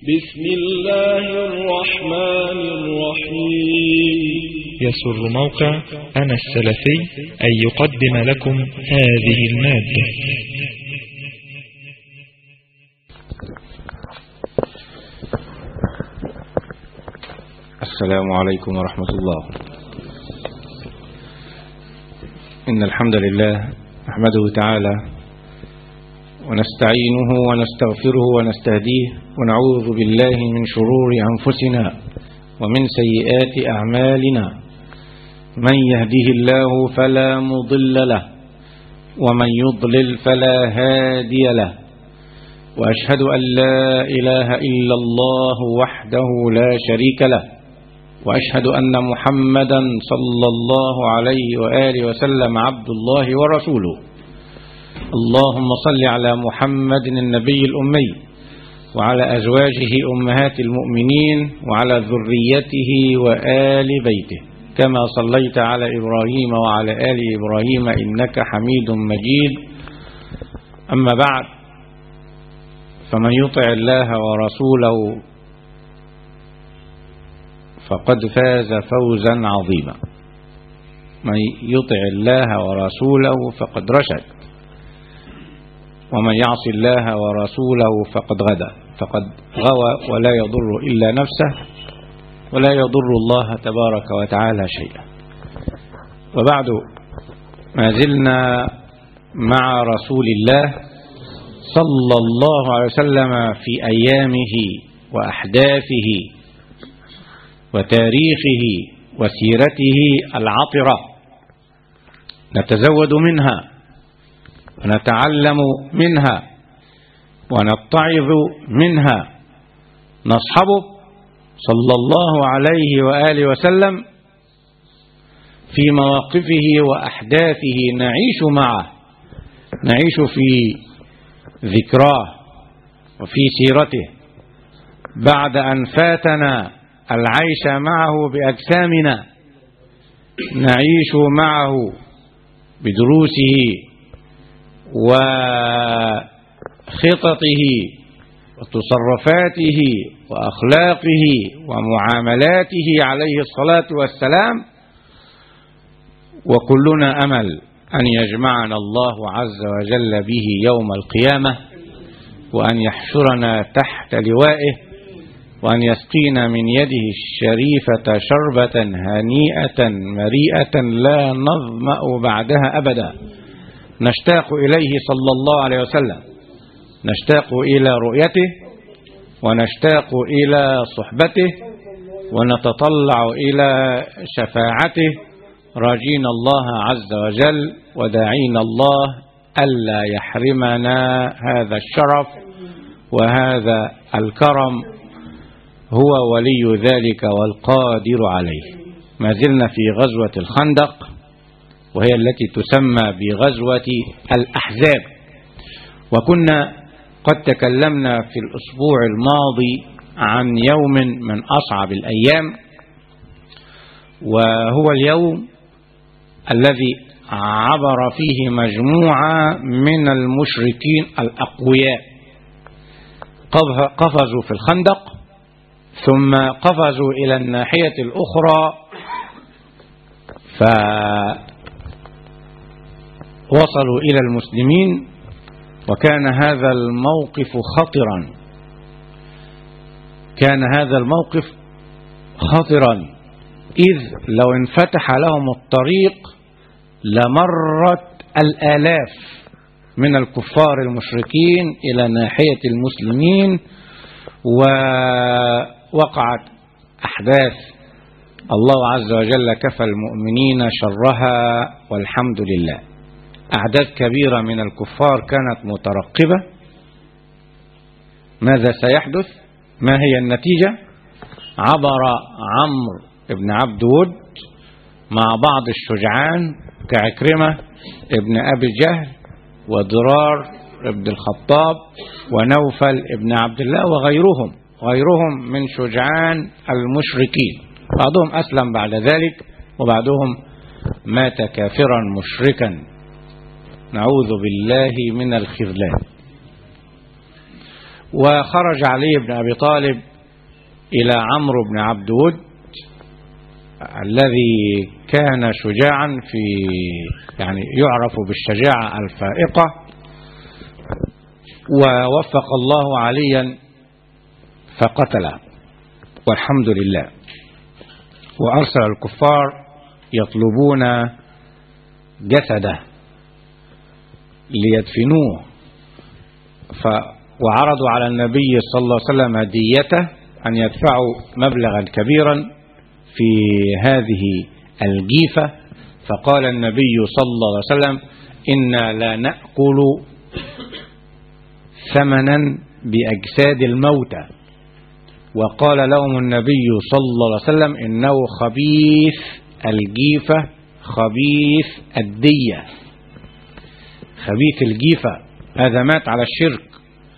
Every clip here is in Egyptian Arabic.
بسم الله الرحمن الرحيم يسر موقع أنا السلفي أن يقدم لكم هذه المادة السلام عليكم ورحمة الله إن الحمد لله نحمده تعالى ونستعينه ونستغفره ونستهديه ونعوذ بالله من شرور أنفسنا ومن سيئات أعمالنا من يهده الله فلا مضل له ومن يضلل فلا هادي له وأشهد أن لا إله إلا الله وحده لا شريك له وأشهد أن محمدا صلى الله عليه وآله وسلم عبد الله ورسوله اللهم صل على محمد النبي الأمي وعلى أزواجه أمهات المؤمنين وعلى ذريته وآل بيته كما صليت على إبراهيم وعلى آل إبراهيم إنك حميد مجيد أما بعد فمن يطع الله ورسوله فقد فاز فوزا عظيما من يطع الله ورسوله فقد رشد ومن يعص الله ورسوله فقد غدى فقد غوى ولا يضر إلا نفسه ولا يضر الله تبارك وتعالى شيئا وبعد ما زلنا مع رسول الله صلى الله عليه وسلم في أيامه وأحداثه وتاريخه وسيرته العطرة نتزود منها ونتعلم منها ونتعظ منها نصحبه صلى الله عليه وآله وسلم في مواقفه وأحداثه نعيش معه نعيش في ذكراه وفي سيرته بعد أن فاتنا العيش معه بأجسامنا نعيش معه بدروسه وخططه وتصرفاته وأخلاقه ومعاملاته عليه الصلاة والسلام وكلنا أمل أن يجمعنا الله عز وجل به يوم القيامة وأن يحشرنا تحت لوائه وأن يسقينا من يده الشريفة شربة هنيئة مريئة لا نظمأ بعدها أبدا نشتاق إليه صلى الله عليه وسلم نشتاق إلى رؤيته ونشتاق إلى صحبته ونتطلع إلى شفاعته راجين الله عز وجل وداعين الله ألا يحرمنا هذا الشرف وهذا الكرم هو ولي ذلك والقادر عليه ما زلنا في غزوة الخندق وهي التي تسمى بغزوة الأحزاب وكنا قد تكلمنا في الأسبوع الماضي عن يوم من أصعب الأيام وهو اليوم الذي عبر فيه مجموعة من المشركين الأقوياء قفزوا في الخندق ثم قفزوا إلى الناحية الأخرى فوصلوا إلى المسلمين وكان هذا الموقف خطرا كان هذا الموقف خطرا إذ لو انفتح لهم الطريق لمرت الآلاف من الكفار المشركين إلى ناحية المسلمين ووقعت أحداث الله عز وجل كفى المؤمنين شرها والحمد لله أعداد كبيرة من الكفار كانت مترقبة ماذا سيحدث ما هي النتيجة عبر عمرو بن عبد ود مع بعض الشجعان كعكرمة ابن أبي جهل وضرار ابن الخطاب ونوفل ابن عبد الله وغيرهم غيرهم من شجعان المشركين بعضهم أسلم بعد ذلك وبعضهم مات كافرا مشركا نعوذ بالله من الخذلان وخرج علي بن أبي طالب إلى عمرو بن عبد ود الذي كان شجاعا في يعني يعرف بالشجاعة الفائقة ووفق الله عليا فقتله والحمد لله وأرسل الكفار يطلبون جسده ليدفنوه ف وعرضوا على النبي صلى الله عليه وسلم ديته أن يدفعوا مبلغا كبيرا في هذه الجيفة فقال النبي صلى الله عليه وسلم إنا لا نأكل ثمنا بأجساد الموتى وقال لهم النبي صلى الله عليه وسلم إنه خبيث الجيفة خبيث الدية خبيث الجيفة هذا مات على الشرك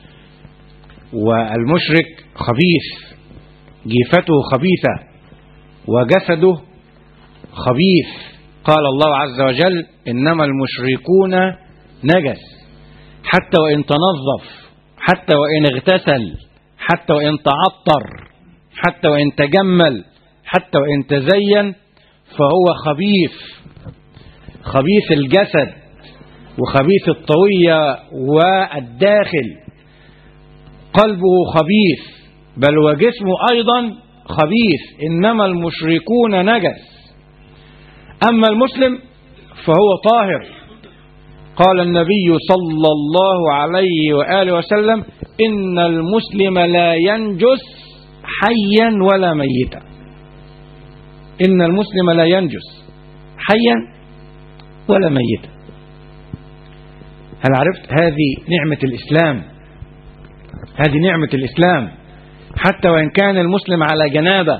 والمشرك خبيث جيفته خبيثة وجسده خبيث قال الله عز وجل إنما المشركون نجس حتى وإن تنظف حتى وإن اغتسل حتى وإن تعطر حتى وإن تجمل حتى وإن تزين فهو خبيث خبيث الجسد وخبيث الطوية والداخل قلبه خبيث بل وجسمه أيضا خبيث إنما المشركون نجس أما المسلم فهو طاهر قال النبي صلى الله عليه وآله وسلم إن المسلم لا ينجس حيا ولا ميتا إن المسلم لا ينجس حيا ولا ميتا هل عرفت هذه نعمة الإسلام هذه نعمة الإسلام حتى وإن كان المسلم على جنابه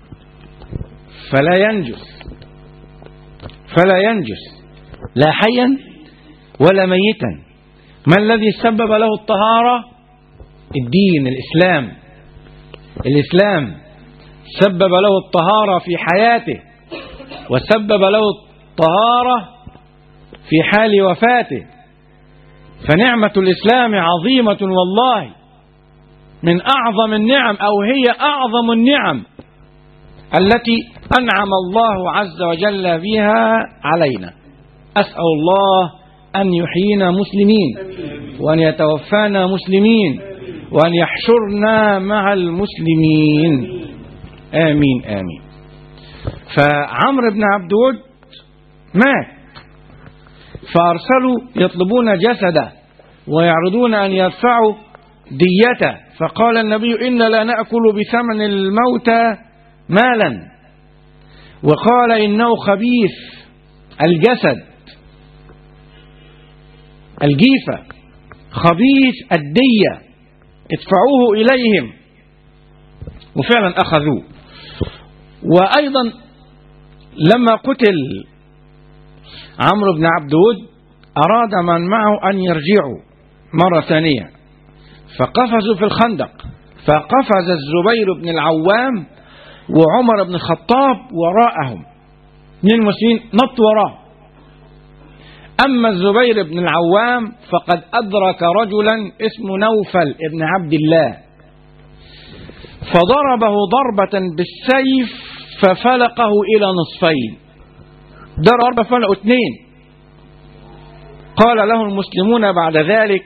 فلا ينجس فلا ينجس لا حيا ولا ميتا ما الذي سبب له الطهارة الدين الإسلام الإسلام سبب له الطهارة في حياته وسبب له الطهارة في حال وفاته فنعمة الإسلام عظيمة والله من أعظم النعم أو هي أعظم النعم التي أنعم الله عز وجل بها علينا أسأل الله أن يحيينا مسلمين وأن يتوفانا مسلمين وأن يحشرنا مع المسلمين آمين آمين فعمرو بن عبد ود مات فأرسلوا يطلبون جسده ويعرضون أن يدفعوا ديته فقال النبي إن لا نأكل بثمن الموتى مالا وقال إنه خبيث الجسد الجيفة خبيث الدية ادفعوه إليهم وفعلا أخذوه وأيضا لما قتل عمرو بن عبد ود أراد من معه أن يرجعوا مرة ثانية فقفزوا في الخندق فقفز الزبير بن العوام وعمر بن الخطاب وراءهم اثنين المسلمين نط وراه أما الزبير بن العوام فقد أدرك رجلا اسمه نوفل بن عبد الله فضربه ضربة بالسيف ففلقه إلى نصفين ضرب فلقوا اثنين قال له المسلمون بعد ذلك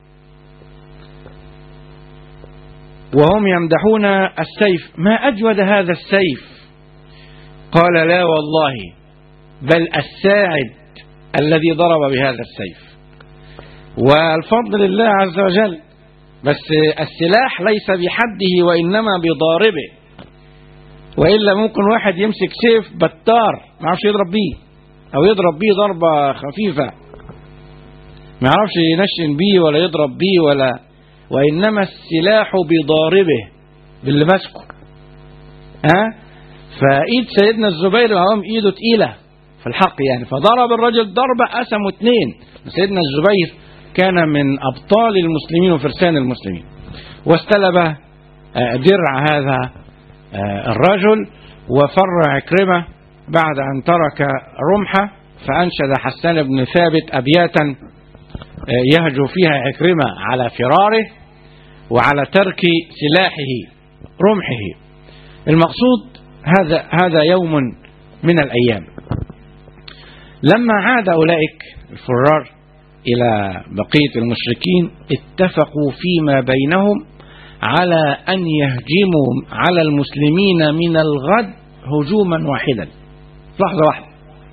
وهم يمدحون السيف ما أجود هذا السيف قال لا والله بل الساعد الذي ضرب بهذا السيف والفضل لله عز وجل بس السلاح ليس بحده وإنما بضاربه وإلا ممكن واحد يمسك سيف بتار ما يعرفش يضرب بيه أو يضرب بيه ضربة خفيفة ما يعرفش ينشن بيه ولا يضرب بيه ولا وإنما السلاح بضاربه باللي ماسكه ها فإيد سيدنا الزبير العوام إيده تقيلة في الحق يعني فضرب الرجل ضربة قسموا اثنين سيدنا الزبير كان من أبطال المسلمين وفرسان المسلمين واستلب درع هذا الرجل وفر عكرمة بعد أن ترك رمحه فأنشد حسان بن ثابت أبياتا يهجو فيها عكرمة على فراره وعلى ترك سلاحه رمحه المقصود هذا هذا يوم من الأيام لما عاد أولئك الفرار إلى بقية المشركين اتفقوا فيما بينهم على أن يهجموا على المسلمين من الغد هجوما واحدا لحظة واحدة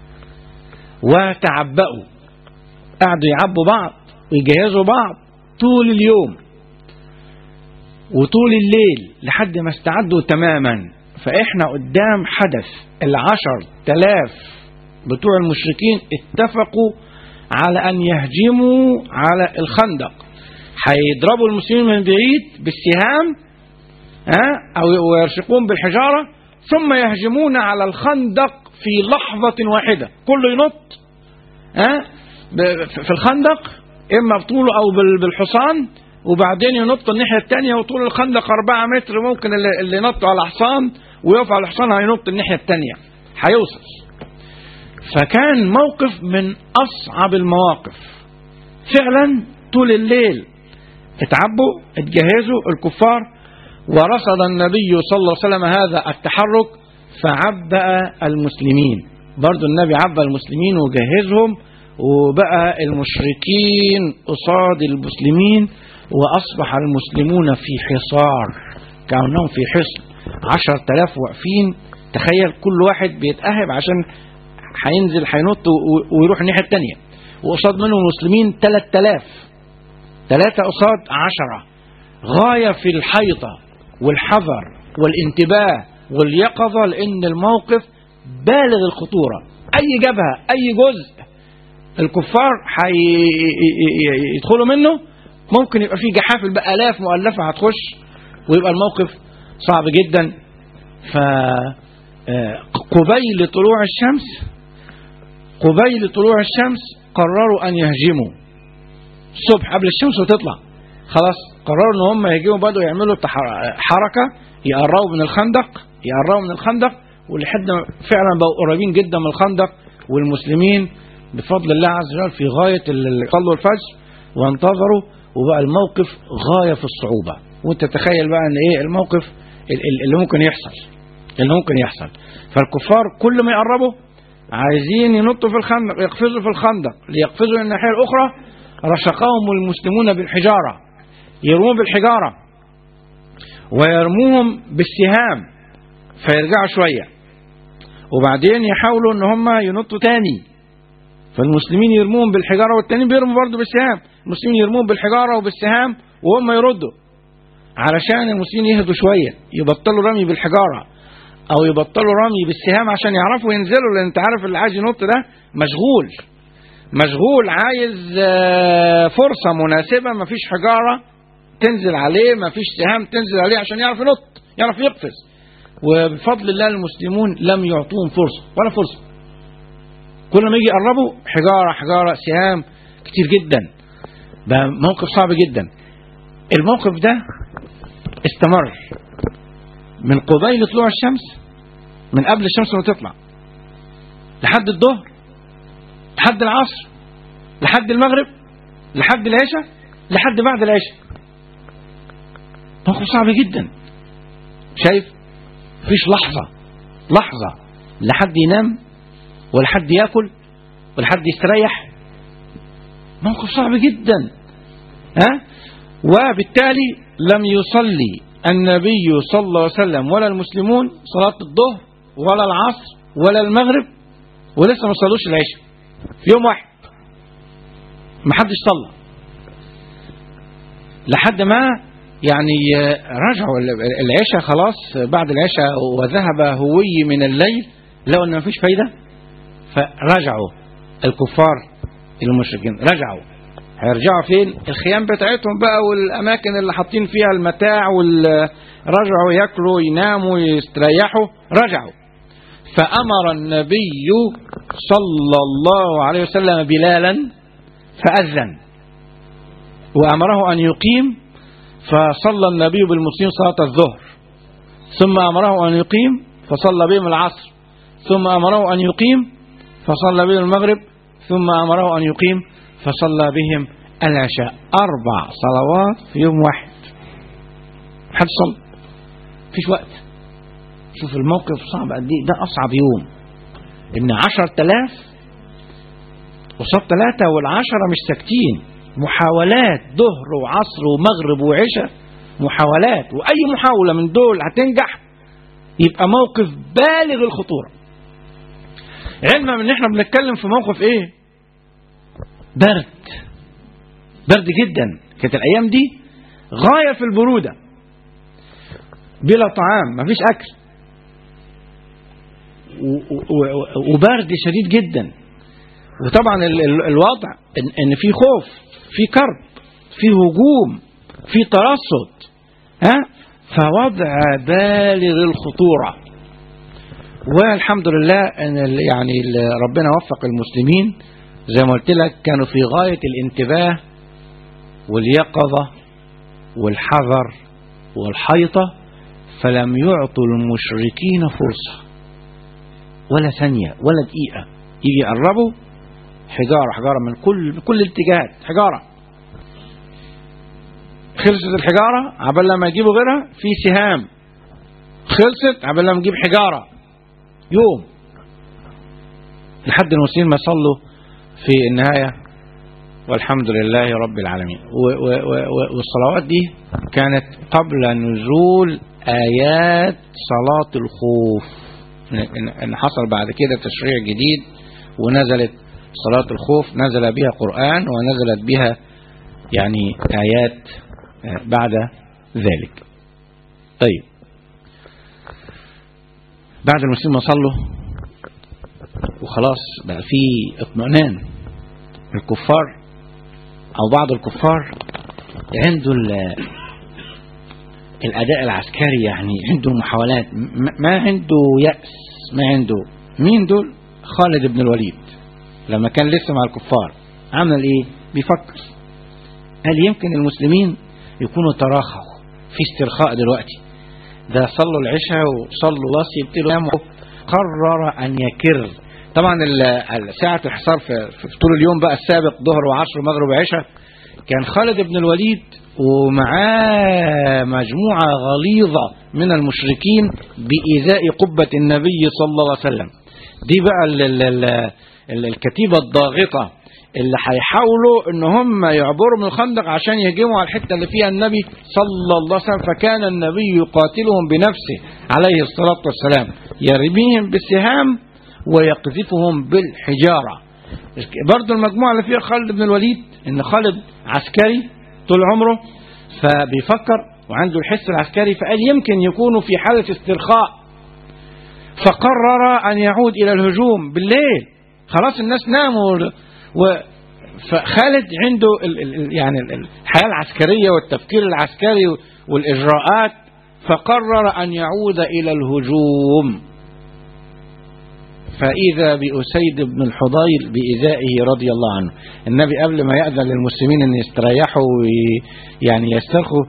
وتعبأوا قعدوا يعبوا بعض ويجهزوا بعض طول اليوم وطول الليل لحد ما استعدوا تماما فإحنا قدام حدث العشر تلاف بتوع المشركين اتفقوا على أن يهجموا على الخندق هيضربوا المسلمين من بعيد بالسهام ها أو ويرشقون بالحجارة ثم يهجمون على الخندق في لحظة واحدة كله ينط ها في الخندق إما بطوله أو بالحصان وبعدين ينط الناحية الثانية وطول الخندق أربعة متر ممكن اللي, اللي ينط على حصان ويقف على الحصان هينط الناحية الثانية هيوصل فكان موقف من أصعب المواقف فعلا طول الليل اتعبوا اتجهزوا الكفار ورصد النبي صلى الله عليه وسلم هذا التحرك فعبأ المسلمين برضو النبي عبأ المسلمين وجهزهم وبقى المشركين قصاد المسلمين وأصبح المسلمون في حصار كأنهم في حصن عشر تلاف واقفين تخيل كل واحد بيتأهب عشان هينزل هينط ويروح الناحية التانية وقصاد منهم المسلمين تلات تلاف تلاتة قصاد عشرة غاية في الحيطة والحذر والانتباه واليقظة لأن الموقف بالغ الخطورة أي جبهة أي جزء الكفار هيدخلوا منه ممكن يبقى فيه جحافل بآلاف مؤلفة هتخش ويبقى الموقف صعب جدا ف قبيل طلوع الشمس قبيل طلوع الشمس قرروا أن يهجموا الصبح قبل الشمس وتطلع خلاص قرروا ان هم يهجموا بدأوا يعملوا حركة يقربوا من الخندق يقربوا من الخندق ولحد فعلا بقوا قريبين جدا من الخندق والمسلمين بفضل الله عز وجل في غاية صلوا الفجر وانتظروا وبقى الموقف غاية في الصعوبة وانت تخيل بقى ان ايه الموقف اللي ممكن يحصل اللي ممكن يحصل فالكفار كل ما يقربوا عايزين ينطوا في الخندق يقفزوا في الخندق ليقفزوا الناحية الأخرى رشقهم المسلمون بالحجارة يرمون بالحجارة ويرموهم بالسهام فيرجعوا شوية وبعدين يحاولوا ان هم ينطوا تاني فالمسلمين يرموهم بالحجارة والتانيين بيرموا برضه بالسهام المسلمين يرموهم بالحجارة وبالسهام وهم يردوا علشان المسلمين يهدوا شوية يبطلوا رمي بالحجارة او يبطلوا رمي بالسهام عشان يعرفوا ينزلوا لان انت عارف اللي عايز ينط ده مشغول مشغول عايز فرصة مناسبة مفيش حجارة تنزل عليه مفيش سهام تنزل عليه عشان يعرف ينط يعرف يقفز وبفضل الله المسلمون لم يعطوهم فرصة ولا فرصة كل ما يجي يقربوا حجارة حجارة سهام كتير جدا ده موقف صعب جدا الموقف ده استمر من قبيل طلوع الشمس من قبل الشمس ما تطلع لحد الظهر لحد العصر لحد المغرب لحد العشاء لحد بعد العشاء موقف صعب جدا شايف فيش لحظة لحظة لحد ينام ولا حد ياكل ولا حد يستريح موقف صعب جدا ها وبالتالي لم يصلي النبي صلى الله عليه وسلم ولا المسلمون صلاة الظهر ولا العصر ولا المغرب ولسه ما صلوش العشاء في يوم واحد ما حدش صلى لحد ما يعني رجعوا العشاء خلاص بعد العشاء وذهب هوي من الليل لقوا ان مفيش فايده فرجعوا الكفار المشركين رجعوا هيرجعوا فين الخيام بتاعتهم بقى والاماكن اللي حاطين فيها المتاع رجعوا ياكلوا يناموا يستريحوا رجعوا فامر النبي صلى الله عليه وسلم بلالا فاذن وامره ان يقيم فصلى النبي بالمسلمين صلاه الظهر ثم امره ان يقيم فصلى بهم العصر ثم امره ان يقيم فصلى بهم المغرب ثم امره ان يقيم فصلى بهم العشاء أربع صلوات في يوم واحد حد صلى مفيش وقت شوف الموقف صعب قد ايه ده اصعب يوم ان عشر تلاف وصف ثلاثة والعشرة مش ساكتين محاولات ظهر وعصر ومغرب وعشاء محاولات واي محاولة من دول هتنجح يبقى موقف بالغ الخطورة علما ان احنا بنتكلم في موقف ايه برد برد جدا كانت الايام دي غاية في البرودة بلا طعام مفيش اكل و- و- وبرد شديد جدا وطبعا ال- ال- الوضع ان إن في خوف في كرب في هجوم في ترصد ها فوضع بالغ الخطوره والحمد لله ان ال- يعني ال- ربنا وفق المسلمين زي ما قلت لك كانوا في غايه الانتباه واليقظه والحذر والحيطه فلم يعطوا المشركين فرصه ولا ثانيه ولا دقيقه يجي يقربوا حجاره حجاره من كل من كل الاتجاهات حجاره خلصت الحجاره عبال لما يجيبوا غيرها في سهام خلصت عبال لما نجيب حجاره يوم لحد المسلمين ما صلوا في النهايه والحمد لله رب العالمين و- و- و- والصلوات دي كانت قبل نزول آيات صلاة الخوف إن- إن حصل بعد كده تشريع جديد ونزلت صلاة الخوف نزل بها قرآن ونزلت بها يعني آيات آه، بعد ذلك طيب بعد المسلمين ما صلوا وخلاص بقى في اطمئنان الكفار او بعض الكفار عنده ال- الاداء العسكري يعني عنده محاولات م- ما عنده يأس ما عنده مين دول خالد بن الوليد لما كان لسه مع الكفار عمل ايه بيفكر قال يمكن المسلمين يكونوا تراخوا في استرخاء دلوقتي ده صلوا العشاء وصلوا الله يبتلوا يناموا قرر ان يكر طبعا ال- ال- ساعة الحصار في, في طول اليوم بقى السابق ظهر وعصر ومغرب وعشاء كان خالد بن الوليد ومعاه مجموعة غليظة من المشركين بإيذاء قبة النبي صلى الله عليه وسلم دي بقى ال ال ال ال الكتيبة الضاغطة اللي هيحاولوا ان هم يعبروا من الخندق عشان يهجموا على الحته اللي فيها النبي صلى الله عليه وسلم فكان النبي يقاتلهم بنفسه عليه الصلاه والسلام يرميهم بالسهام ويقذفهم بالحجاره برضه المجموعه اللي فيها خالد بن الوليد ان خالد عسكري طول عمره فبيفكر وعنده الحس العسكري فقال يمكن يكونوا في حاله استرخاء فقرر ان يعود الى الهجوم بالليل خلاص الناس ناموا و فخالد عنده ال ال يعني ال- الحياه العسكريه والتفكير العسكري والاجراءات فقرر ان يعود الى الهجوم فإذا بأسيد بن الحضير بإزائه رضي الله عنه النبي قبل ما يأذن للمسلمين أن يستريحوا ويعني يسترخوا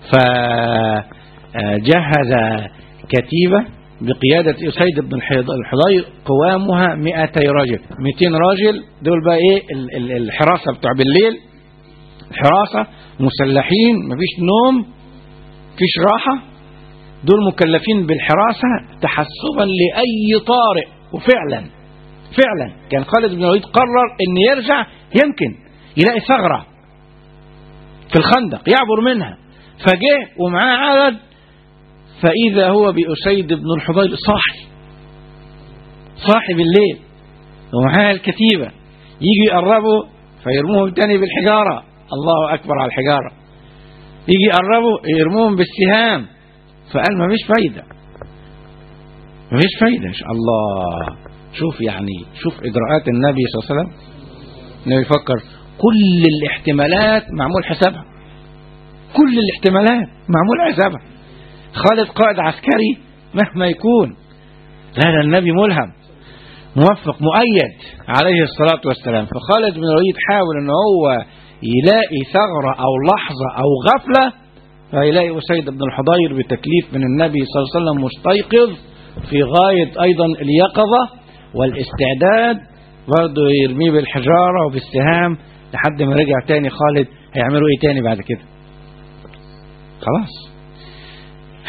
فجهز كتيبة بقيادة أسيد بن الحض- الحضير قوامها 200 رجل 200 راجل دول بقى إيه ال- ال- الحراسة بتوع بالليل حراسة مسلحين مفيش نوم مفيش راحة دول مكلفين بالحراسة تحسبا لأي طارئ وفعلا فعلا كان خالد بن الوليد قرر ان يرجع يمكن يلاقي ثغرة في الخندق يعبر منها فجه ومعاه عدد فإذا هو بأسيد بن الحضير صاحي صاحي بالليل ومعاه الكتيبة يجي يقربوا فيرموهم تاني بالحجارة الله أكبر على الحجارة يجي يقربوا يرموهم بالسهام فقال ما فيش فايدة ما فيش فايدة إن شاء الله شوف يعني شوف إجراءات النبي صلى الله عليه وسلم النبي يفكر كل الاحتمالات معمول حسابها كل الاحتمالات معمول حسابها خالد قائد عسكري مهما يكون لا ده النبي ملهم موفق مؤيد عليه الصلاة والسلام فخالد بن الوليد حاول ان هو يلاقي ثغرة او لحظة او غفلة فيلاقي أسيد بن الحضير بتكليف من النبي صلى الله عليه وسلم مستيقظ في غاية أيضا اليقظة والاستعداد برضه يرميه بالحجارة وبالسهام لحد ما رجع تاني خالد هيعملوا ايه تاني بعد كده خلاص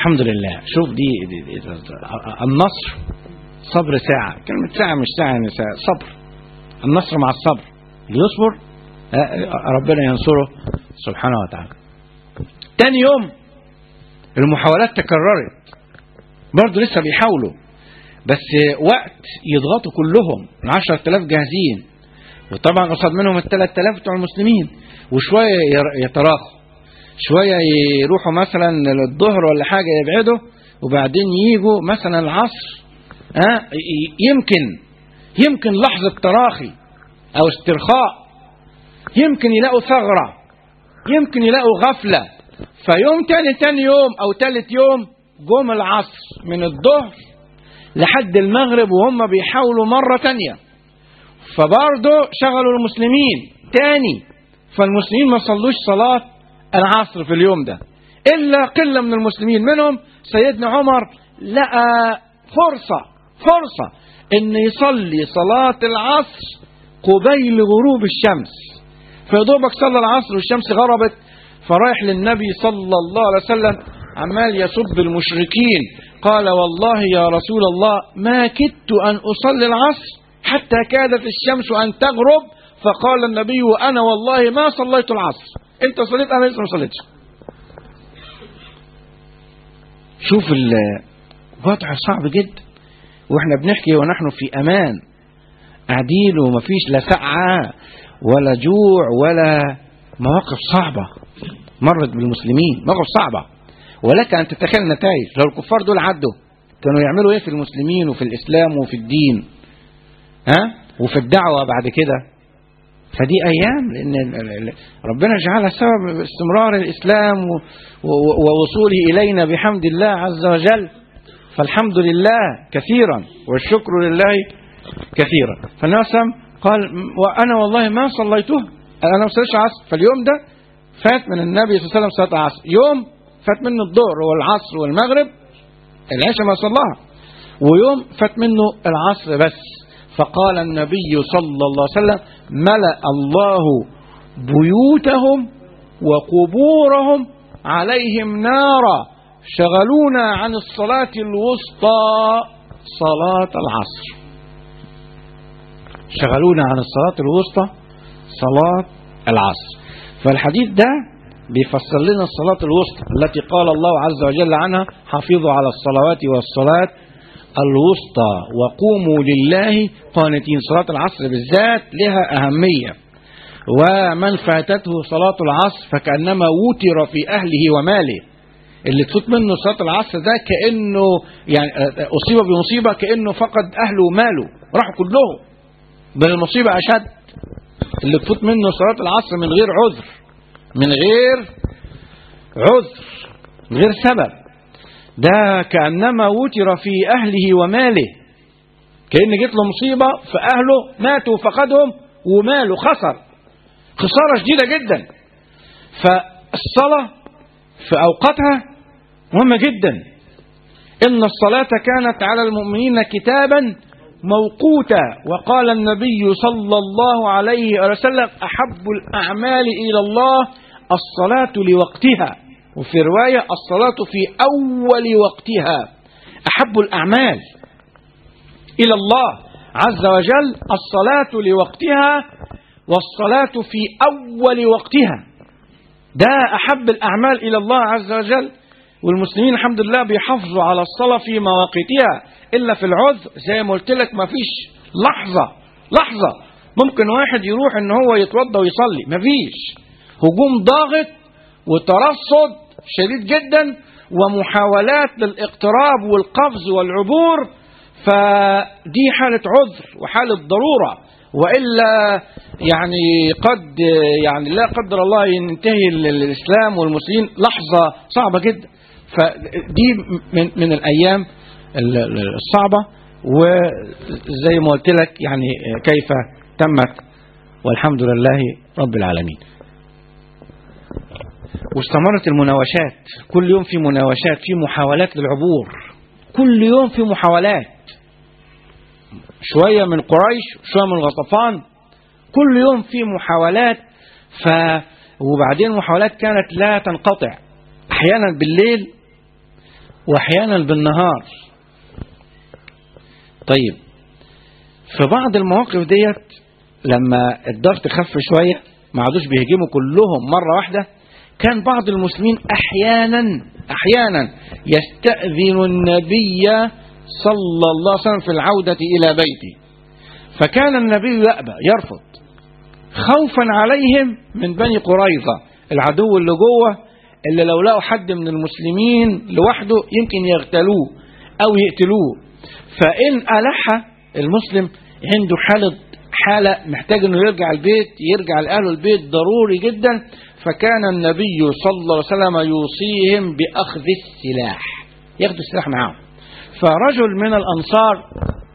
الحمد لله شوف دي, دي, دي, دي النصر صبر ساعة كلمة ساعة مش ساعة يعني ساعة صبر النصر مع الصبر اللي يصبر ربنا ينصره سبحانه وتعالى تاني يوم المحاولات تكررت برضه لسه بيحاولوا بس وقت يضغطوا كلهم من 10000 جاهزين وطبعا قصاد منهم ال 3000 بتوع المسلمين وشويه يتراخوا شويه يروحوا مثلا للظهر ولا حاجه يبعدوا وبعدين يجوا مثلا العصر ها يمكن يمكن لحظه تراخي او استرخاء يمكن يلاقوا ثغره يمكن يلاقوا غفله فيوم تاني تاني يوم او تالت يوم جم العصر من الظهر لحد المغرب وهم بيحاولوا مرة تانية فبرضه شغلوا المسلمين تاني فالمسلمين ما صلوش صلاة العصر في اليوم ده إلا قلة من المسلمين منهم سيدنا عمر لقى فرصة فرصة إن يصلي صلاة العصر قبيل غروب الشمس فيدوبك صلى العصر والشمس غربت فرايح للنبي صلى الله عليه وسلم عمال يسب المشركين قال والله يا رسول الله ما كدت أن أصلي العصر حتى كادت الشمس أن تغرب فقال النبي وأنا والله ما صليت العصر أنت صليت أنا لسه ما صليتش شوف الوضع صعب جدا واحنا بنحكي ونحن في امان قاعدين ومفيش لا سقعه ولا جوع ولا مواقف صعبه مرت بالمسلمين مواقف صعبه ولك ان تتخيل النتائج لو الكفار دول عدوا كانوا يعملوا ايه في المسلمين وفي الاسلام وفي الدين ها وفي الدعوه بعد كده فدي ايام لان ربنا جعلها سبب استمرار الاسلام ووصوله الينا بحمد الله عز وجل فالحمد لله كثيرا والشكر لله كثيرا فالناس قال وانا والله ما صليته انا ما صليتش عصر فاليوم ده فات من النبي صلى الله عليه وسلم صلاه العصر يوم فات منه الظهر والعصر والمغرب العشاء ما صلاها ويوم فات منه العصر بس فقال النبي صلى الله عليه وسلم ملأ الله بيوتهم وقبورهم عليهم نارا شغلونا عن الصلاة الوسطى صلاة العصر شغلونا عن الصلاة الوسطى صلاة العصر فالحديث ده بيفسر لنا الصلاة الوسطى التي قال الله عز وجل عنها حافظوا على الصلوات والصلاة الوسطى وقوموا لله قانتين صلاة العصر بالذات لها أهمية ومن فاتته صلاة العصر فكأنما وتر في أهله وماله اللي تفوت منه صلاة العصر ده كأنه يعني أصيب بمصيبة كأنه فقد أهله وماله راحوا كلهم بل المصيبة أشد اللي تفوت منه صلاة العصر من غير عذر من غير عذر من غير سبب ده كأنما وتر في أهله وماله كأن جت له مصيبة فأهله ماتوا وفقدهم وماله خسر خسارة شديدة جدا فالصلاة في أوقاتها مهمة جدا إن الصلاة كانت على المؤمنين كتابا موقوتا وقال النبي صلى الله عليه وسلم أحب الأعمال إلى الله الصلاة لوقتها وفي رواية الصلاة في أول وقتها أحب الأعمال إلى الله عز وجل الصلاة لوقتها والصلاة في أول وقتها ده أحب الأعمال إلى الله عز وجل والمسلمين الحمد لله بيحافظوا على الصلاة في مواقيتها إلا في العذر زي ما قلت لك ما فيش لحظة لحظة ممكن واحد يروح إن هو يتوضى ويصلي ما فيش هجوم ضاغط وترصد شديد جدا ومحاولات للاقتراب والقفز والعبور فدي حالة عذر وحالة ضرورة وإلا يعني قد يعني لا قدر الله ينتهي الإسلام والمسلمين لحظة صعبة جدا فدي من, من الأيام الصعبة وزي ما قلت لك يعني كيف تمت والحمد لله رب العالمين واستمرت المناوشات كل يوم في مناوشات في محاولات للعبور كل يوم في محاولات شوية من قريش شوية من غطفان كل يوم في محاولات ف وبعدين المحاولات كانت لا تنقطع احيانا بالليل وأحيانا بالنهار طيب في بعض المواقف ديت لما الضغط خف شوية ما عادوش بيهجموا كلهم مرة واحدة كان بعض المسلمين أحيانا أحيانا يستأذن النبي صلى الله عليه وسلم في العودة إلى بيته فكان النبي يأبى يرفض خوفا عليهم من بني قريظة العدو اللي جوه اللي لو لقوا حد من المسلمين لوحده يمكن يغتالوه أو يقتلوه فإن ألح المسلم عنده حالة حالة محتاج انه يرجع البيت يرجع لأهله البيت ضروري جدا فكان النبي صلى الله عليه وسلم يوصيهم بأخذ السلاح ياخدوا السلاح معاهم فرجل من الأنصار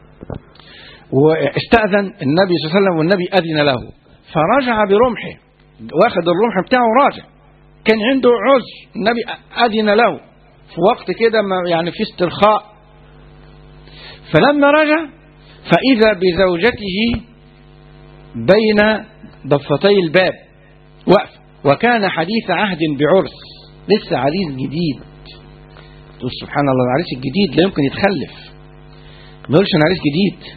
واستأذن النبي صلى الله عليه وسلم والنبي أذن له فرجع برمحه واخد الرمح بتاعه راجع كان عنده عذر النبي أذن له في وقت كده يعني في استرخاء فلما رجع فإذا بزوجته بين ضفتي الباب وقف وكان حديث عهد بعرس لسه عريس جديد تقول سبحان الله العريس الجديد لا يمكن يتخلف ما يقولش انا عريس جديد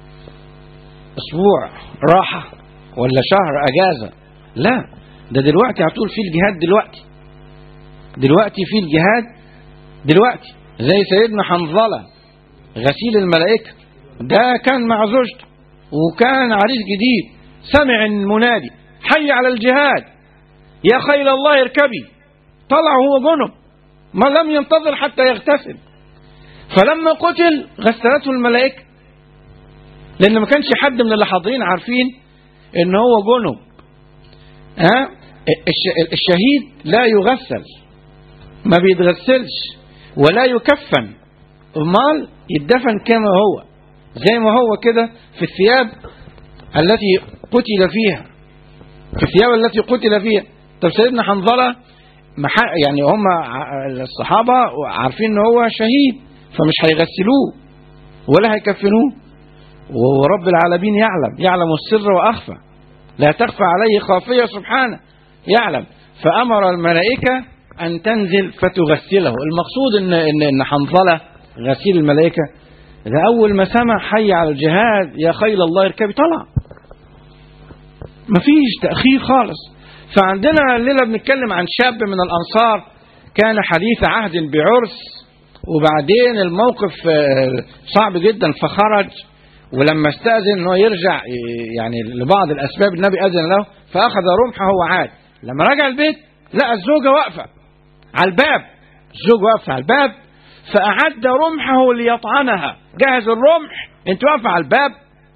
اسبوع راحه ولا شهر اجازه لا ده دلوقتي هتقول فيه الجهاد دلوقتي دلوقتي فيه الجهاد دلوقتي زي سيدنا حنظله غسيل الملائكه ده كان مع زوجته وكان عريس جديد سمع المنادي حي على الجهاد يا خيل الله اركبي طلع هو جنب ما لم ينتظر حتى يغتسل فلما قتل غسلته الملائكة لأن ما كانش حد من اللي حاضرين عارفين إن هو جنب ها الشهيد لا يغسل ما بيتغسلش ولا يكفن امال يدفن كما هو زي ما هو كده في الثياب التي قتل فيها في الثياب التي قتل فيها طب سيدنا حنظلة يعني هم الصحابة عارفين ان هو شهيد فمش هيغسلوه ولا هيكفنوه ورب العالمين يعلم يعلم السر وأخفى لا تخفى عليه خافية سبحانه يعلم فأمر الملائكة أن تنزل فتغسله المقصود إن, إن, إن حنظلة غسيل الملائكة ده أول ما سمع حي على الجهاد يا خيل الله اركبي طلع مفيش تأخير خالص فعندنا الليلة بنتكلم عن شاب من الأنصار كان حديث عهد بعرس وبعدين الموقف صعب جدا فخرج ولما استأذن انه يرجع يعني لبعض الأسباب النبي أذن له فأخذ رمحه وعاد لما رجع البيت لقى الزوجة واقفة على الباب الزوجة واقفة على الباب فأعد رمحه ليطعنها جهز الرمح انت واقفة على الباب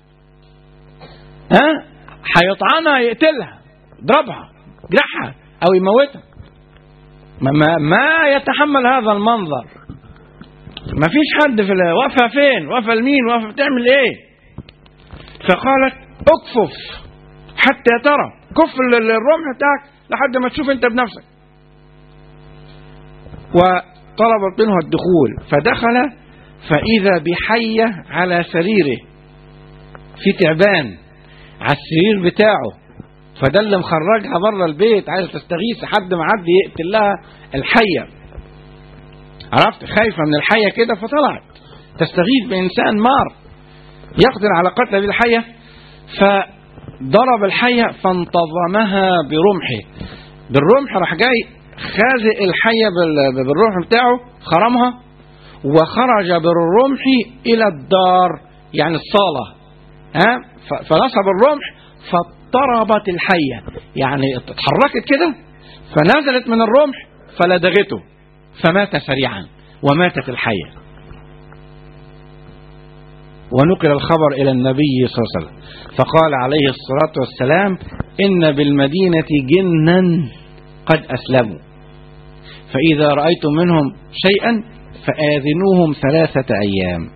ها هيطعنها يقتلها ضربها جرحها او يموتها ما, ما, ما يتحمل هذا المنظر ما فيش حد في واقفه فين واقفه لمين واقفه بتعمل ايه فقالت اكفف حتى ترى كف الرمح بتاعك لحد ما تشوف انت بنفسك وطلبت منه الدخول فدخل فإذا بحية على سريره في تعبان على السرير بتاعه فده اللي مخرجها بره البيت عايز تستغيث حد معدي يقتل لها الحية عرفت خايفة من الحية كده فطلعت تستغيث بإنسان مار يقدر على قتل هذه الحية فضرب الحية فانتظمها برمحه بالرمح راح جاي خازق الحية بالرمح بتاعه خرمها وخرج بالرمح إلى الدار يعني الصالة ها فنصب الرمح فاضطربت الحية يعني اتحركت كده فنزلت من الرمح فلدغته فمات سريعا وماتت الحية ونقل الخبر إلى النبي صلى الله عليه وسلم فقال عليه الصلاة والسلام إن بالمدينة جنا قد أسلموا فإذا رأيتم منهم شيئا فآذنوهم ثلاثة أيام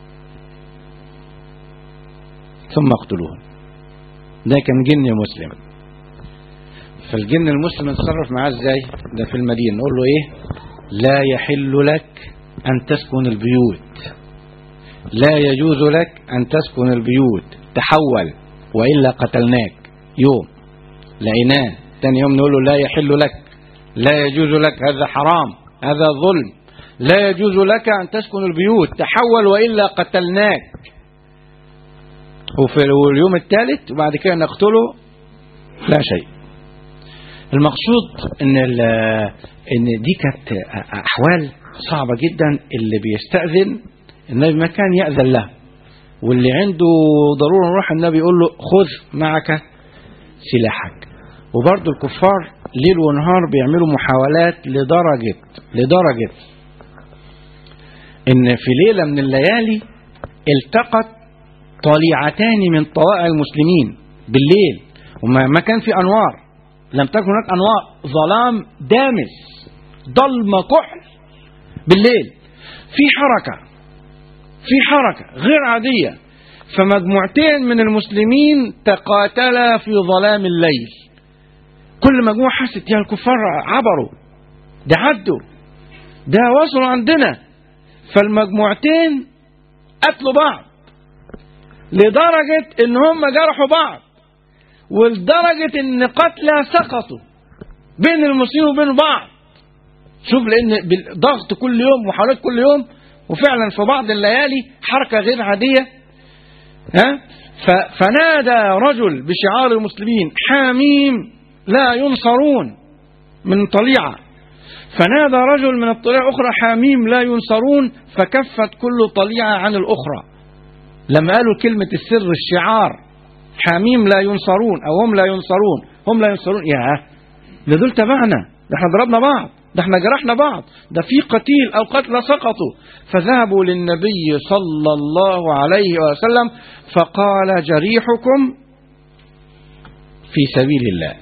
ثم اقتلوهم ده كان جن مسلم فالجن المسلم نتصرف معاه ازاي ده في المدينة نقول له ايه لا يحل لك ان تسكن البيوت لا يجوز لك ان تسكن البيوت تحول والا قتلناك يوم لقيناه تاني يوم نقول له لا يحل لك لا يجوز لك هذا حرام هذا ظلم لا يجوز لك أن تسكن البيوت تحول وإلا قتلناك وفي اليوم الثالث وبعد كده نقتله لا شيء المقصود ان ان دي كانت احوال صعبه جدا اللي بيستاذن النبي ما كان ياذن له واللي عنده ضروره نروح النبي يقول له خذ معك سلاحك وبرضه الكفار ليل ونهار بيعملوا محاولات لدرجه لدرجه ان في ليله من الليالي التقت طليعتان من طوائع المسلمين بالليل وما ما كان في انوار لم تكن هناك انوار ظلام دامس ضلمه كحل بالليل في حركه في حركه غير عاديه فمجموعتين من المسلمين تقاتلا في ظلام الليل كل مجموعه حست يا الكفار عبروا ده عدوا ده وصلوا عندنا فالمجموعتين قتلوا بعض لدرجة ان هم جرحوا بعض ولدرجة ان قتلى سقطوا بين المسلمين وبين بعض شوف لان ضغط كل يوم محاولات كل يوم وفعلا في بعض الليالي حركة غير عادية ها فنادى رجل بشعار المسلمين حاميم لا ينصرون من طليعة فنادى رجل من الطليعة أخرى حاميم لا ينصرون فكفت كل طليعة عن الأخرى لما قالوا كلمة السر الشعار حاميم لا ينصرون أو هم لا ينصرون هم لا ينصرون يا ده دول تبعنا ده احنا ضربنا بعض ده احنا جرحنا بعض ده في قتيل أو قتلى سقطوا فذهبوا للنبي صلى الله عليه وسلم فقال جريحكم في سبيل الله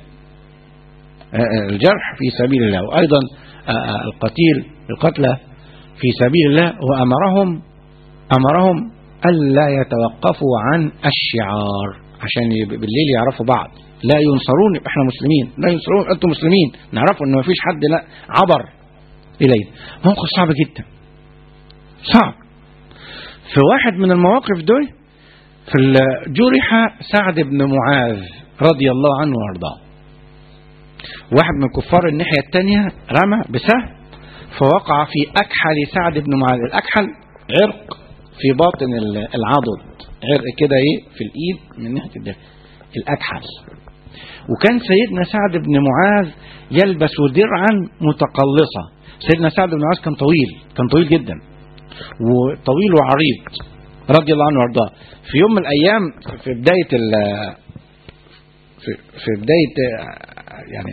الجرح في سبيل الله وأيضا القتيل القتلى في سبيل الله وأمرهم أمرهم ألا يتوقفوا عن الشعار عشان بالليل يعرفوا بعض لا ينصرون يبقى احنا مسلمين لا ينصرون انتم مسلمين نعرفوا ان مفيش حد لا عبر الينا موقف صعب جدا صعب في واحد من المواقف دول في جرح سعد بن معاذ رضي الله عنه وارضاه واحد من كفار الناحية الثانية رمى بسهم فوقع في أكحل سعد بن معاذ الأكحل عرق في باطن العضد عرق كده ايه في الايد من ناحيه الداخل الاكحل وكان سيدنا سعد بن معاذ يلبس درعا متقلصه سيدنا سعد بن معاذ كان طويل كان طويل جدا وطويل وعريض رضي الله عنه وارضاه في يوم من الايام في بدايه ال في, في بدايه يعني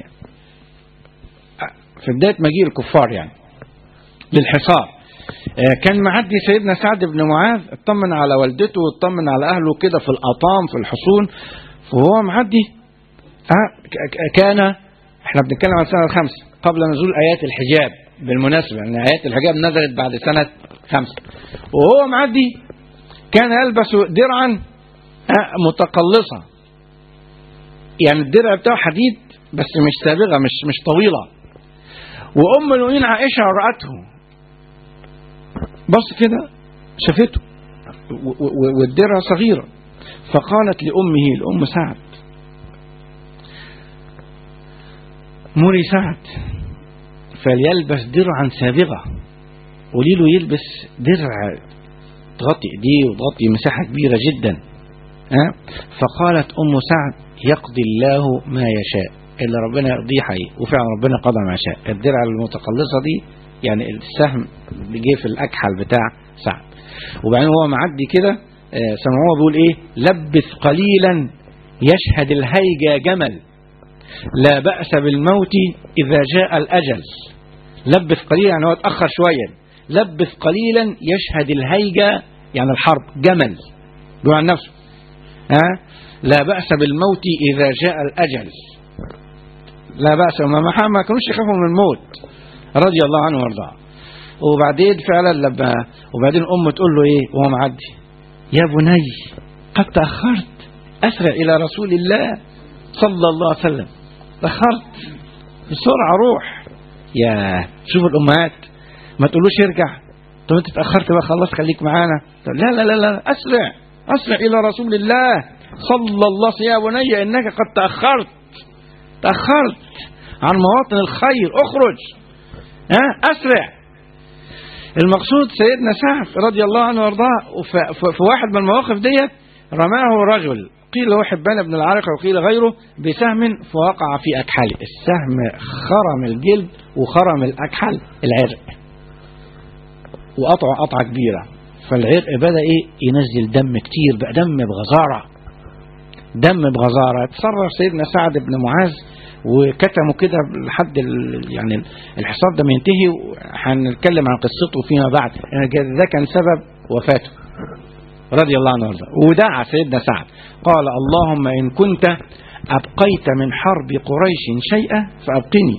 في بدايه مجيء الكفار يعني للحصار كان معدي سيدنا سعد بن معاذ اطمن على والدته واطمن على اهله كده في الاطام في الحصون وهو معدي كان احنا بنتكلم عن السنه الخامسه قبل نزول ايات الحجاب بالمناسبه ان ايات الحجاب نزلت بعد سنه خمسه وهو معدي كان يلبس درعا متقلصه يعني الدرع بتاعه حديد بس مش سابغه مش مش طويله وام المؤمنين عائشه راته بص كده شافته والدرع صغيرة فقالت لأمه لأم سعد مري سعد فليلبس درعا سابغة قولي له يلبس درع تغطي ايديه وتغطي مساحة كبيرة جدا ها فقالت أم سعد يقضي الله ما يشاء اللي ربنا يقضيه حقيقي وفعلا ربنا قضى ما يشاء الدرع المتقلصة دي يعني السهم اللي جه في الاكحل بتاع سعد وبعدين هو معدي كده سمعوه بيقول ايه لبث قليلا يشهد الهيجة جمل لا بأس بالموت إذا جاء الأجل لبث قليلا يعني هو اتأخر شوية لبث قليلا يشهد الهيجة يعني الحرب جمل بيقول عن نفسه ها لا بأس بالموت إذا جاء الأجل لا بأس ما كانوش يخافوا من الموت رضي الله عنه وارضاه وبعدين فعلا لما وبعدين امه تقول له ايه وهو معدي يا بني قد تاخرت اسرع الى رسول الله صلى الله عليه وسلم تاخرت بسرعه روح يا شوف الامهات ما تقولوش ارجع طب انت اتاخرت بقى خلاص خليك معانا لا لا لا لا اسرع اسرع الى رسول الله صلى الله عليه يا بني انك قد تاخرت تاخرت عن مواطن الخير اخرج ها أسرع المقصود سيدنا سعد رضي الله عنه وارضاه وف- ف- في واحد من المواقف ديت رماه رجل قيل هو حبان بن العارقة وقيل غيره بسهم فوقع في أكحله السهم خرم الجلد وخرم الأكحل العرق وقطعه قطعة كبيرة فالعرق بدأ إيه ينزل دم كتير بقى دم بغزارة دم بغزارة اتصرف سيدنا سعد بن معاذ وكتموا كده لحد ال- يعني الحصار ده ما ينتهي هنتكلم عن قصته فيما بعد ده كان سبب وفاته رضي الله عنه وارضاه ودعا سيدنا سعد قال اللهم إن كنت أبقيت من حرب قريش شيئا فأبقني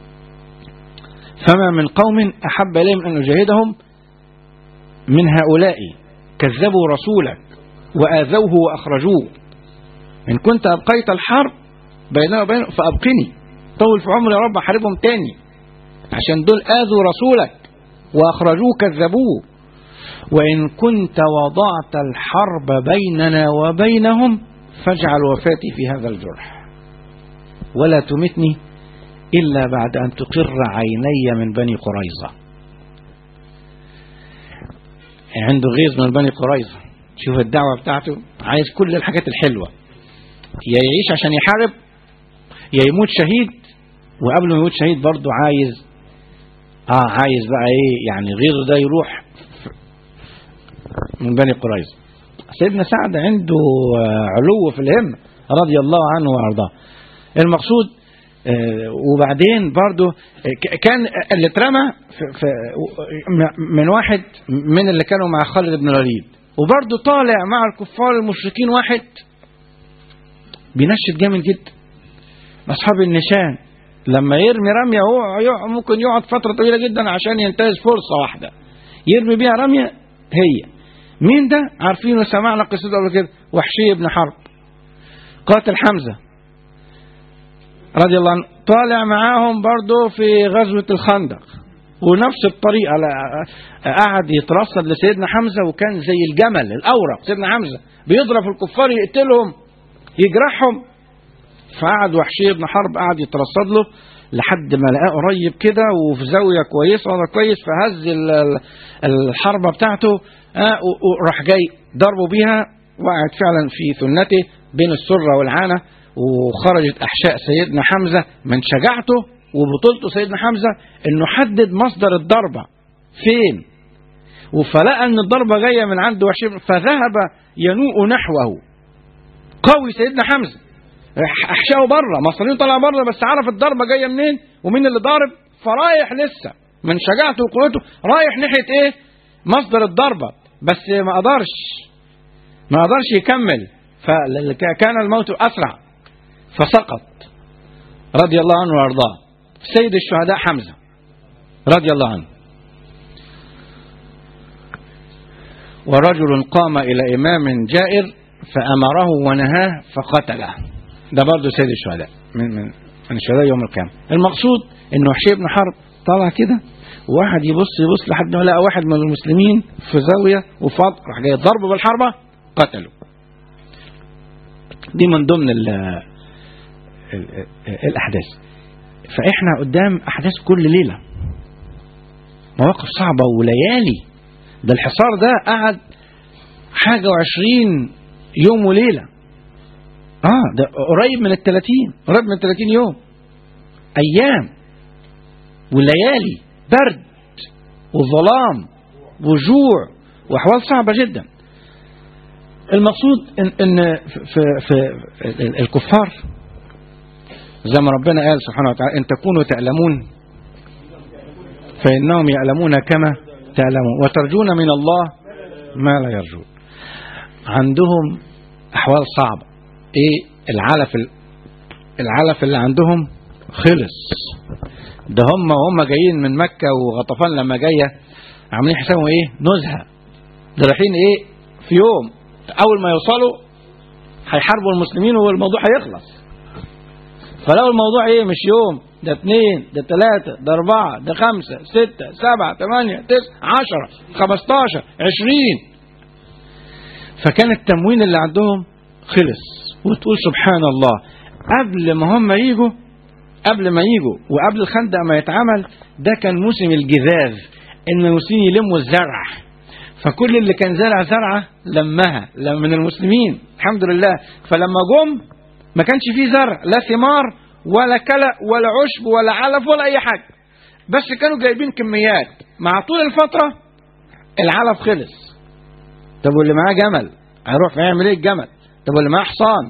فما من قوم أحب إليهم أن أجاهدهم من هؤلاء كذبوا رسولك وآذوه وأخرجوه إن كنت أبقيت الحرب بيننا وبينه فأبقني طول في عمري يا رب أحاربهم تاني عشان دول آذوا رسولك وأخرجوه كذبوه وإن كنت وضعت الحرب بيننا وبينهم فاجعل وفاتي في هذا الجرح ولا تمتني إلا بعد أن تقر عيني من بني قريظة عنده غيظ من بني قريظة شوف الدعوة بتاعته عايز كل الحاجات الحلوة يا يعيش عشان يحارب يا يموت شهيد وقبل ما يموت شهيد برضه عايز اه عايز بقى ايه يعني غيره ده يروح من بني قريظة سيدنا سعد عنده آه، علو في الهمة رضي الله عنه وارضاه المقصود آه، وبعدين برضو آه، ك- كان اللي اترمى في- في- م- من واحد من اللي كانوا مع خالد بن الوليد وبرضو طالع مع الكفار المشركين واحد بينشد جامد جدا اصحاب النشان لما يرمي رميه هو يقع- ممكن يقعد فتره طويله جدا عشان ينتهز فرصه واحده يرمي بيها رميه هي مين ده عارفينه سمعنا قصته قبل كده وحشي بن حرب قاتل حمزه رضي الله عنه طالع معاهم برضه في غزوه الخندق ونفس الطريقه لا- قعد يترصد لسيدنا حمزه وكان زي الجمل الاورق سيدنا حمزه بيضرب في الكفار يقتلهم يجرحهم فقعد وحشي بن حرب قعد يترصد له لحد ما لقاه قريب كده وفي زاويه كويسه وضع كويس فهز ال- ال- الحربه بتاعته آه، و- وراح جاي ضربه بيها وقعت فعلا في ثنته بين السره والعانه وخرجت احشاء سيدنا حمزه من شجاعته وبطولته سيدنا حمزه انه حدد مصدر الضربه فين فلقى ان الضربه جايه من عند وحشي بن- فذهب ينوء نحوه قوي سيدنا حمزه احشاه بره مصريين طلع بره بس عرف الضربه جايه منين ومين اللي ضارب فرايح لسه من شجاعته وقوته رايح ناحيه ايه مصدر الضربه بس ما قدرش ما قدرش يكمل فكان الموت اسرع فسقط رضي الله عنه وارضاه سيد الشهداء حمزه رضي الله عنه ورجل قام الى امام جائر فامره ونهاه فقتله ده برضه سيد الشهداء من من من الشهداء يوم القيامه المقصود انه وحشي بن حرب طلع كده واحد يبص يبص لحد ما لقى واحد من المسلمين في زاويه وفاض راح جاي ضربه بالحربه قتله دي من ضمن ال ال الاحداث فاحنا قدام احداث كل ليله مواقف صعبه وليالي ده الحصار ده قعد حاجه وعشرين يوم وليله اه ده قريب من الثلاثين قريب من الثلاثين يوم ايام وليالي برد وظلام وجوع واحوال صعبه جدا المقصود ان ان في في الكفار زي ما ربنا قال سبحانه وتعالى ان تكونوا تعلمون فانهم يعلمون كما تعلمون وترجون من الله ما لا يرجون عندهم احوال صعبه ايه العلف العلف اللي عندهم خلص ده هم وهم جايين من مكة وغطفان لما جاية عاملين حسابهم ايه نزهة ده رايحين ايه في يوم اول ما يوصلوا هيحاربوا المسلمين والموضوع هيخلص فلو الموضوع ايه مش يوم ده اثنين ده ثلاثة ده أربعة ده خمسة ستة سبعة ثمانية تسعة عشرة خمستاشر عشرين فكان التموين اللي عندهم خلص وتقول سبحان الله قبل ما هم يجوا قبل ما يجوا وقبل الخندق ما يتعمل ده كان موسم الجذاذ ان المسلمين يلموا الزرع فكل اللي كان زارع زرعه لمها لم من المسلمين الحمد لله فلما جم ما كانش فيه زرع لا ثمار ولا كلى ولا عشب ولا علف ولا اي حاجه بس كانوا جايبين كميات مع طول الفتره العلف خلص طب واللي معاه جمل هيروح يعمل ايه الجمل طب واللي معاه حصان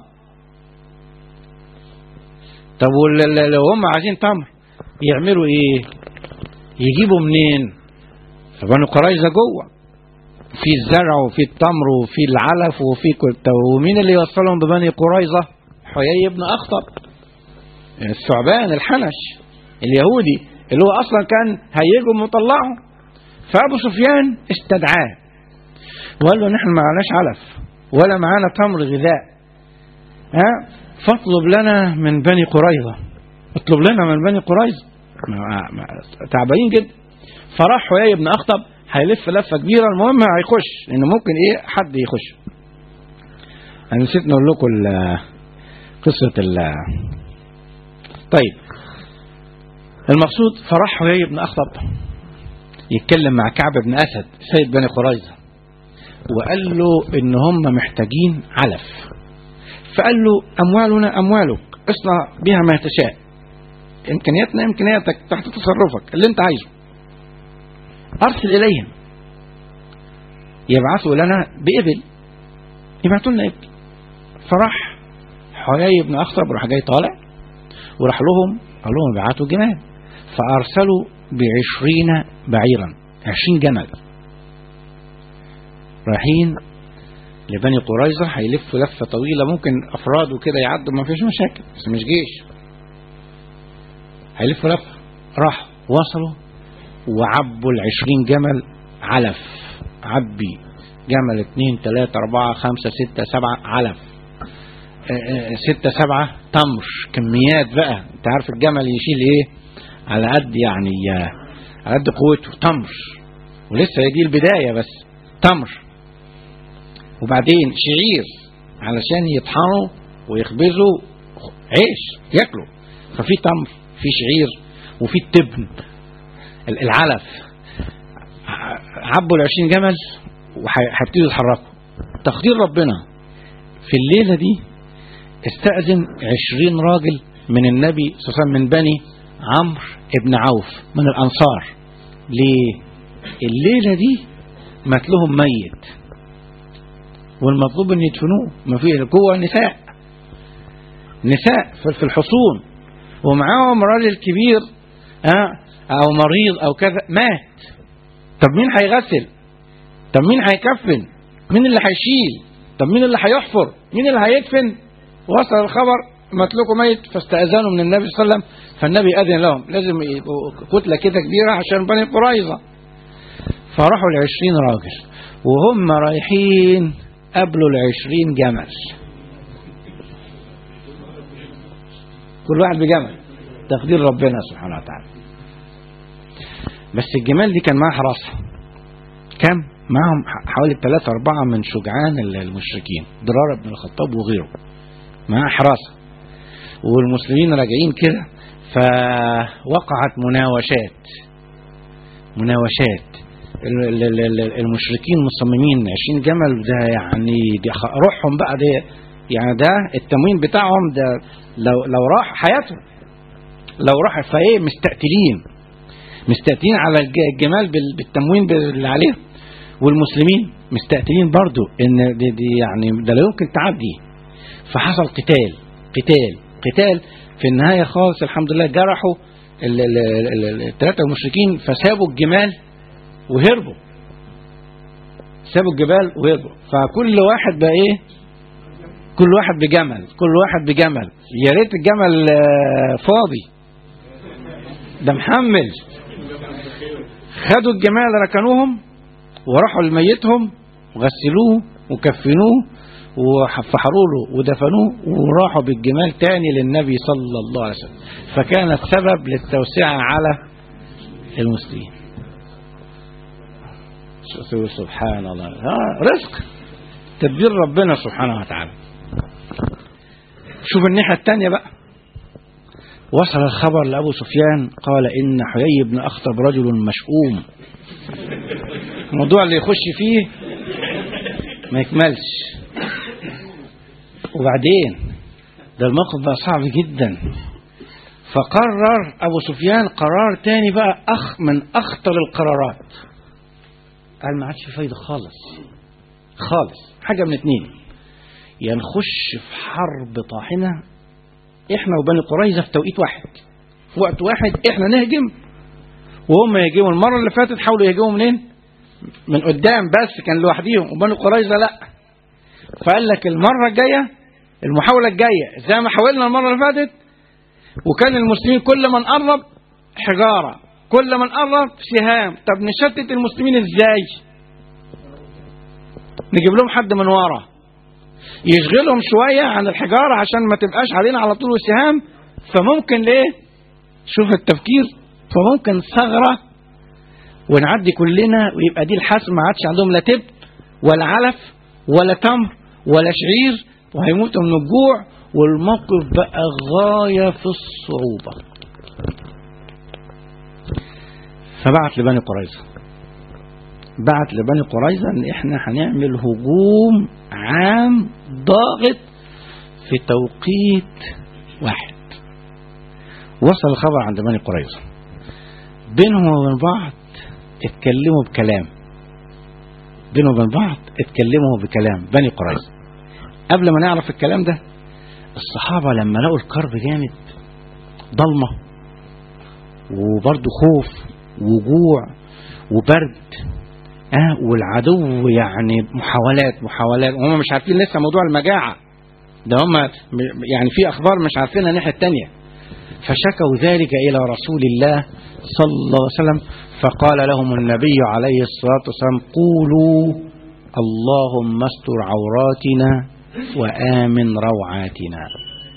طب واللي لو هم عايزين تمر يعملوا ايه يجيبوا منين فبنو قرايزه جوه في الزرع وفي التمر وفي العلف وفي كل طب ومين اللي يوصلهم ببني قريظه حيي بن اخطب الثعبان الحنش اليهودي اللي هو اصلا كان هيجوا مطلعه فابو سفيان استدعاه وقال له نحن ما معناش علف ولا معانا تمر غذاء ها فاطلب لنا من بني قريظه اطلب لنا من بني قريظه ما- ما- تعبانين جدا فراح حيي بن اخطب هيلف لفه كبيره المهم هيخش لان ممكن ايه حد يخش انا نسيت نقول لكم ال- قصه ال طيب المقصود فراح حيي بن اخطب يتكلم مع كعب بن اسد سيد بني قريظه وقال له ان هم محتاجين علف فقال له اموالنا اموالك اصنع بها ما تشاء امكانياتنا امكانياتك تحت تصرفك اللي انت عايزه ارسل اليهم يبعثوا لنا بابل يبعثوا لنا ابل فراح حيي بن اخطب راح جاي طالع وراح لهم قال لهم ابعتوا جمال فارسلوا بعشرين بعيرا عشرين جمل رايحين لبني قريظة هيلفوا لفة طويلة ممكن أفراد وكده يعدوا ما فيش مشاكل بس مش جيش هيلفوا لفة راحوا وصلوا وعبوا العشرين جمل علف عبي جمل اتنين تلاتة أربعة خمسة ستة سبعة علف آه، آه، ستة سبعة تمر كميات بقى انت عارف الجمل يشيل ايه على قد يعني آه، على قد قوته تمر ولسه هي دي البداية بس تمر وبعدين شعير علشان يطحنوا ويخبزوا عيش ياكلوا ففي تمر في شعير وفي التبن ال- العلف ع- عبوا العشرين جمل وهيبتدوا يتحركوا تقدير ربنا في الليلة دي استأذن عشرين راجل من النبي صلى الله عليه وسلم من بني عمرو ابن عوف من الأنصار ليه الليلة دي مات لهم ميت والمطلوب ان يدفنوه ما في جوه نساء نساء في- في الحصون ومعاهم راجل كبير ها او مريض او كذا مات طب مين هيغسل طب مين هيكفن مين اللي هيشيل طب مين اللي هيحفر مين اللي هيدفن وصل الخبر مطلوق ميت فاستأذنوا من النبي صلى الله عليه وسلم فالنبي أذن لهم لازم يبقوا كتلة كده كبيرة عشان بني قريظة فراحوا العشرين راجل وهم رايحين قبلوا العشرين جمل كل واحد بجمل تقدير ربنا سبحانه وتعالى بس الجمال دي كان معاها حراسة كم؟ معاهم حوالي ثلاثة أربعة من شجعان المشركين ضرار بن الخطاب وغيره معاه حراسة والمسلمين راجعين كده فوقعت مناوشات مناوشات ال- ال- ال- ال- المشركين مصممين 20 جمل ده يعني دي خ- روحهم بقى ده يعني ده التموين بتاعهم ده لو لو راح حياتهم لو راح فايه مستقتلين مستقتلين على الج- الجمال بال- بالتموين اللي عليهم والمسلمين مستقتلين برضو ان دي, دي يعني ده لا يمكن تعدي فحصل قتال قتال قتال في النهايه خالص الحمد لله جرحوا ال- ال- ال- ال- الثلاثه المشركين فسابوا الجمال وهربوا سابوا الجبال وهربوا فكل واحد بقى ايه كل واحد بجمل كل واحد بجمل يا ريت الجمل آه، فاضي ده محمل خدوا الجمال ركنوهم وراحوا لميتهم وغسلوه وكفنوه وفحروا له ودفنوه وراحوا بالجمال تاني للنبي صلى الله عليه وسلم فكانت سبب للتوسعة على المسلمين شوفوا سبحان الله آه رزق تدبير ربنا سبحانه وتعالى شوف الناحية التانية بقى وصل الخبر لأبو سفيان قال إن حيي بن أخطب رجل مشؤوم الموضوع اللي يخش فيه ما يكملش وبعدين ده الموقف بقى صعب جدا فقرر أبو سفيان قرار تاني بقى أخ من أخطر القرارات قال ما عادش في فايدة خالص خالص حاجة من اتنين يا نخش في حرب طاحنة احنا وبني قريظة في توقيت واحد في وقت واحد احنا نهجم وهم يهجموا المرة اللي فاتت حاولوا يهجموا منين من قدام بس كان لوحديهم وبني قريظة لا فقال لك المرة الجاية المحاولة الجاية زي ما حاولنا المرة اللي فاتت وكان المسلمين كل ما نقرب حجارة كل ما نقرب سهام طب نشتت المسلمين ازاي نجيب لهم حد من ورا يشغلهم شوية عن الحجارة عشان ما تبقاش علينا على طول السهام فممكن ليه شوف التفكير فممكن ثغرة ونعدي كلنا ويبقى دي الحسم ما عادش عندهم لا تبت ولا علف ولا تمر ولا شعير وهيموتوا من الجوع والموقف بقى غاية في الصعوبة فبعت لبني قريظة بعت لبني قريظة ان احنا هنعمل هجوم عام ضاغط في توقيت واحد وصل الخبر عند بني قريظة بينهم وبين بعض اتكلموا بكلام بينهم وبين بعض اتكلموا بكلام بني قريظة قبل ما نعرف الكلام ده الصحابة لما لقوا الكرب جامد ضلمة وبرضه خوف وجوع وبرد آه والعدو يعني محاولات محاولات وهم مش عارفين لسه موضوع المجاعة ده هم يعني في أخبار مش عارفينها الناحية التانية فشكوا ذلك إلى رسول الله صلى الله عليه وسلم فقال لهم النبي عليه الصلاة والسلام قولوا اللهم استر عوراتنا وآمن روعاتنا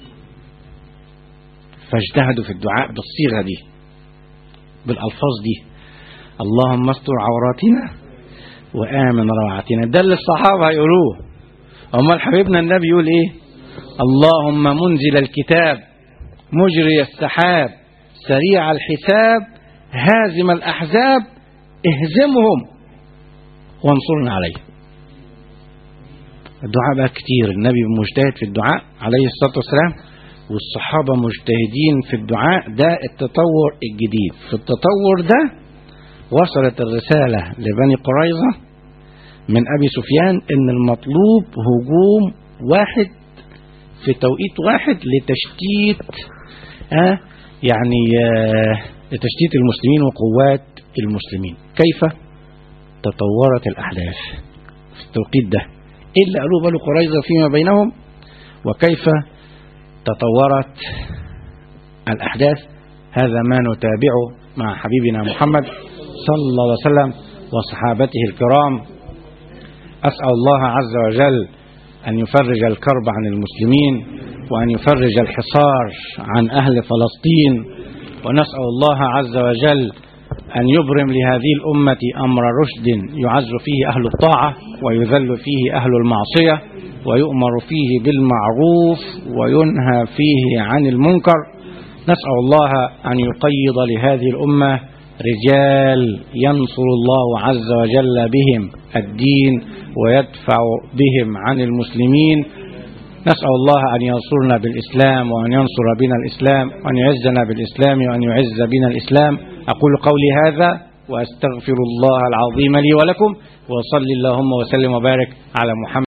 فاجتهدوا في الدعاء بالصيغة دي بالألفاظ دي اللهم استر عوراتنا وآمن روعاتنا ده اللي الصحابة يقولوه أمال حبيبنا النبي يقول إيه اللهم منزل الكتاب مجري السحاب سريع الحساب هازم الأحزاب اهزمهم وانصرنا عليهم الدعاء بقى كتير النبي مجتهد في الدعاء عليه الصلاة والسلام والصحابة مجتهدين في الدعاء ده التطور الجديد في التطور ده وصلت الرسالة لبني قريظة من أبي سفيان إن المطلوب هجوم واحد في توقيت واحد لتشتيت آه يعني آه لتشتيت المسلمين وقوات المسلمين كيف تطورت الأحداث في التوقيت ده إيه اللي قالوه بنو قريظة فيما بينهم وكيف تطورت الأحداث هذا ما نتابعه مع حبيبنا محمد صلى الله عليه وسلم وصحابته الكرام أسأل الله عز وجل أن يفرج الكرب عن المسلمين وأن يفرج الحصار عن أهل فلسطين ونسأل الله عز وجل أن يبرم لهذه الأمة أمر رشد يعز فيه أهل الطاعة ويذل فيه أهل المعصية ويؤمر فيه بالمعروف وينهى فيه عن المنكر نسأل الله أن يقيض لهذه الأمة رجال ينصر الله عز وجل بهم الدين ويدفع بهم عن المسلمين نسأل الله أن ينصرنا بالإسلام وأن ينصر بنا الإسلام وأن يعزنا بالإسلام وأن يعز بنا الإسلام أقول قولي هذا وأستغفر الله العظيم لي ولكم وصلي اللهم وسلم وبارك على محمد